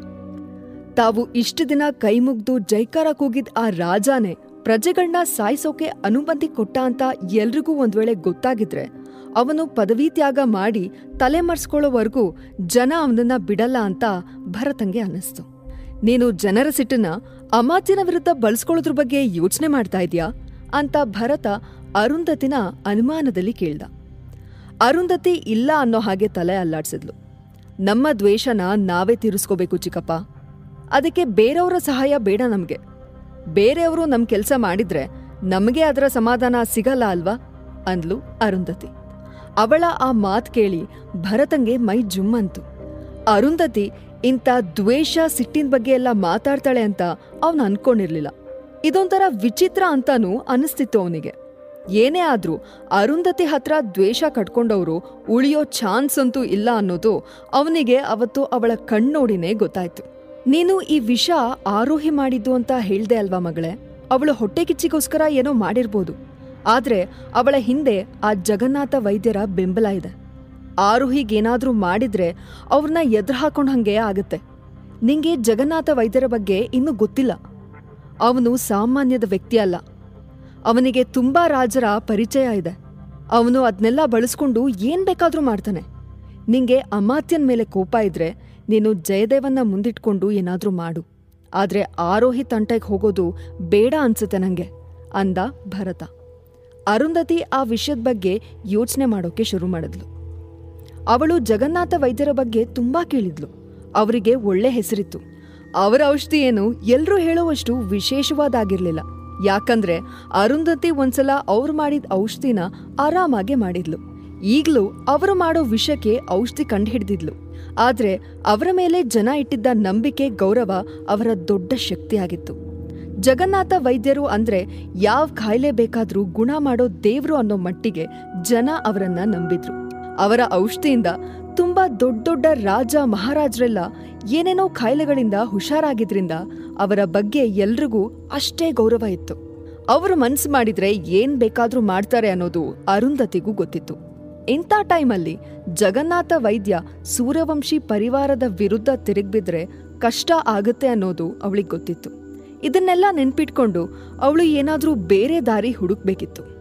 ತಾವು ಇಷ್ಟು ದಿನ ಕೈಮುಗ್ದು ಜೈಕಾರ ಕೂಗಿದ್ ಆ ರಾಜಾನೇ ಪ್ರಜೆಗಳನ್ನ ಸಾಯಿಸೋಕೆ ಅನುಮತಿ ಕೊಟ್ಟ ಅಂತ ಎಲ್ರಿಗೂ ಒಂದ್ ವೇಳೆ ಗೊತ್ತಾಗಿದ್ರೆ ಅವನು ಪದವಿ ತ್ಯಾಗ ಮಾಡಿ ತಲೆಮರ್ಸ್ಕೊಳ್ಳೋವರೆಗೂ ಜನ ಅವನನ್ನ ಬಿಡಲ್ಲ ಅಂತ ಭರತಂಗೆ ಅನ್ನಿಸ್ತು ನೀನು ಜನರ ಸಿಟ್ಟನ್ನ ಅಮಾತ್ಯನ ವಿರುದ್ಧ ಬಳಸ್ಕೊಳ್ಳೋದ್ರ ಬಗ್ಗೆ ಯೋಚನೆ ಮಾಡ್ತಾ ಇದ್ಯಾ ಅಂತ ಭರತ ಅರುಂಧತಿನ ಅನುಮಾನದಲ್ಲಿ ಕೇಳ್ದ ಅರುಂಧತಿ ಇಲ್ಲ ಅನ್ನೋ ಹಾಗೆ ತಲೆ ಅಲ್ಲಾಡ್ಸಿದ್ಲು ನಮ್ಮ ದ್ವೇಷನ ನಾವೇ ತೀರಿಸ್ಕೋಬೇಕು ಚಿಕ್ಕಪ್ಪ ಅದಕ್ಕೆ ಬೇರೆಯವರ ಸಹಾಯ ಬೇಡ ನಮ್ಗೆ ಬೇರೆಯವರು ನಮ್ ಕೆಲ್ಸ ಮಾಡಿದ್ರೆ ನಮಗೆ ಅದರ ಸಮಾಧಾನ ಸಿಗಲ್ಲ ಅಲ್ವಾ ಅಂದ್ಲು ಅರುಂಧತಿ ಅವಳ ಆ ಮಾತ್ ಕೇಳಿ ಭರತಂಗೆ ಮೈ ಜುಮ್ಮಂತು ಅರುಂಧತಿ ಇಂಥ ದ್ವೇಷ ಸಿಟ್ಟಿನ ಬಗ್ಗೆ ಎಲ್ಲ ಮಾತಾಡ್ತಾಳೆ ಅಂತ ಅವನು ಅನ್ಕೊಂಡಿರ್ಲಿಲ್ಲ ಇದೊಂಥರ ವಿಚಿತ್ರ ಅಂತಾನೂ ಅನಿಸ್ತಿತ್ತು ಅವನಿಗೆ ಏನೇ ಆದ್ರೂ ಅರುಂಧತಿ ಹತ್ರ ದ್ವೇಷ ಕಟ್ಕೊಂಡವರು ಉಳಿಯೋ ಚಾನ್ಸ್ ಅಂತೂ ಇಲ್ಲ ಅನ್ನೋದು ಅವನಿಗೆ ಅವತ್ತು ಅವಳ ಕಣ್ಣೋಡಿನೇ ಗೊತ್ತಾಯ್ತು ನೀನು ಈ ವಿಷ ಆರೋಹಿ ಮಾಡಿದ್ದು ಅಂತ ಹೇಳ್ದೆ ಅಲ್ವಾ ಮಗಳೇ ಅವಳು ಹೊಟ್ಟೆ ಕಿಚ್ಚಿಗೋಸ್ಕರ ಏನೋ ಮಾಡಿರ್ಬೋದು ಆದ್ರೆ ಅವಳ ಹಿಂದೆ ಆ ಜಗನ್ನಾಥ ವೈದ್ಯರ ಬೆಂಬಲ ಇದೆ ಆರೋಹಿಗೇನಾದ್ರೂ ಮಾಡಿದ್ರೆ ಅವ್ರನ್ನ ಎದುರು ಹಾಕೊಂಡ್ ಹಂಗೆ ಆಗತ್ತೆ ನಿಂಗೆ ಜಗನ್ನಾಥ ವೈದ್ಯರ ಬಗ್ಗೆ ಇನ್ನೂ ಗೊತ್ತಿಲ್ಲ ಅವನು ಸಾಮಾನ್ಯದ ವ್ಯಕ್ತಿ ಅಲ್ಲ ಅವನಿಗೆ ತುಂಬಾ ರಾಜರ ಪರಿಚಯ ಇದೆ ಅವನು ಅದನ್ನೆಲ್ಲ ಬಳಸ್ಕೊಂಡು ಏನ್ ಬೇಕಾದ್ರೂ ಮಾಡ್ತಾನೆ ನಿಂಗೆ ಅಮಾತ್ಯನ್ ಮೇಲೆ ಕೋಪ ಇದ್ರೆ ನೀನು ಜಯದೇವನ್ನ ಮುಂದಿಟ್ಕೊಂಡು ಏನಾದ್ರೂ ಮಾಡು ಆದ್ರೆ ಆರೋಹಿ ತಂಟೆಗೆ ಹೋಗೋದು ಬೇಡ ಅನ್ಸುತ್ತೆ ನಂಗೆ ಅಂದ ಭರತ ಅರುಂಧತಿ ಆ ವಿಷಯದ ಬಗ್ಗೆ ಯೋಚನೆ ಮಾಡೋಕೆ ಶುರು ಮಾಡಿದ್ಲು ಅವಳು ಜಗನ್ನಾಥ ವೈದ್ಯರ ಬಗ್ಗೆ ತುಂಬಾ ಕೇಳಿದ್ಲು ಅವರಿಗೆ ಒಳ್ಳೆ ಹೆಸರಿತ್ತು ಅವರ ಔಷಧಿ ಏನು ಎಲ್ರೂ ಹೇಳುವಷ್ಟು ವಿಶೇಷವಾದಾಗಿರ್ಲಿಲ್ಲ ಯಾಕಂದ್ರೆ ಅರುಂಧತಿ ಒಂದ್ಸಲ ಅವ್ರು ಮಾಡಿದ ಔಷಧಿನ ಆರಾಮಾಗೆ ಮಾಡಿದ್ಲು ಈಗ್ಲೂ ಅವರು ಮಾಡೋ ವಿಷಕ್ಕೆ ಔಷಧಿ ಕಂಡುಹಿಡ್ದಿದ್ಲು ಆದ್ರೆ ಅವರ ಮೇಲೆ ಜನ ಇಟ್ಟಿದ್ದ ನಂಬಿಕೆ ಗೌರವ ಅವರ ದೊಡ್ಡ ಶಕ್ತಿಯಾಗಿತ್ತು ಜಗನ್ನಾಥ ವೈದ್ಯರು ಅಂದ್ರೆ ಯಾವ ಕಾಯಿಲೆ ಬೇಕಾದ್ರೂ ಗುಣ ಮಾಡೋ ದೇವ್ರು ಅನ್ನೋ ಮಟ್ಟಿಗೆ ಜನ ಅವರನ್ನ ನಂಬಿದ್ರು ಅವರ ಔಷಧಿಯಿಂದ ತುಂಬಾ ದೊಡ್ಡ ದೊಡ್ಡ ರಾಜ ಮಹಾರಾಜರೆಲ್ಲ ಏನೇನೋ ಕಾಯಿಲೆಗಳಿಂದ ಹುಷಾರಾಗಿದ್ರಿಂದ ಅವರ ಬಗ್ಗೆ ಎಲ್ರಿಗೂ ಅಷ್ಟೇ ಗೌರವ ಇತ್ತು ಅವರು ಮನ್ಸು ಮಾಡಿದ್ರೆ ಏನ್ ಬೇಕಾದ್ರೂ ಮಾಡ್ತಾರೆ ಅನ್ನೋದು ಅರುಂಧತಿಗೂ ಗೊತ್ತಿತ್ತು ಇಂಥ ಟೈಮಲ್ಲಿ ಜಗನ್ನಾಥ ವೈದ್ಯ ಸೂರ್ಯವಂಶಿ ಪರಿವಾರದ ವಿರುದ್ಧ ತಿರುಗ್ಬಿದ್ರೆ ಕಷ್ಟ ಆಗತ್ತೆ ಅನ್ನೋದು ಅವಳಿಗೆ ಗೊತ್ತಿತ್ತು ಇದನ್ನೆಲ್ಲ ನೆನ್ಪಿಟ್ಕೊಂಡು ಅವಳು ಏನಾದ್ರೂ ಬೇರೆ ದಾರಿ ಹುಡುಕ್ಬೇಕಿತ್ತು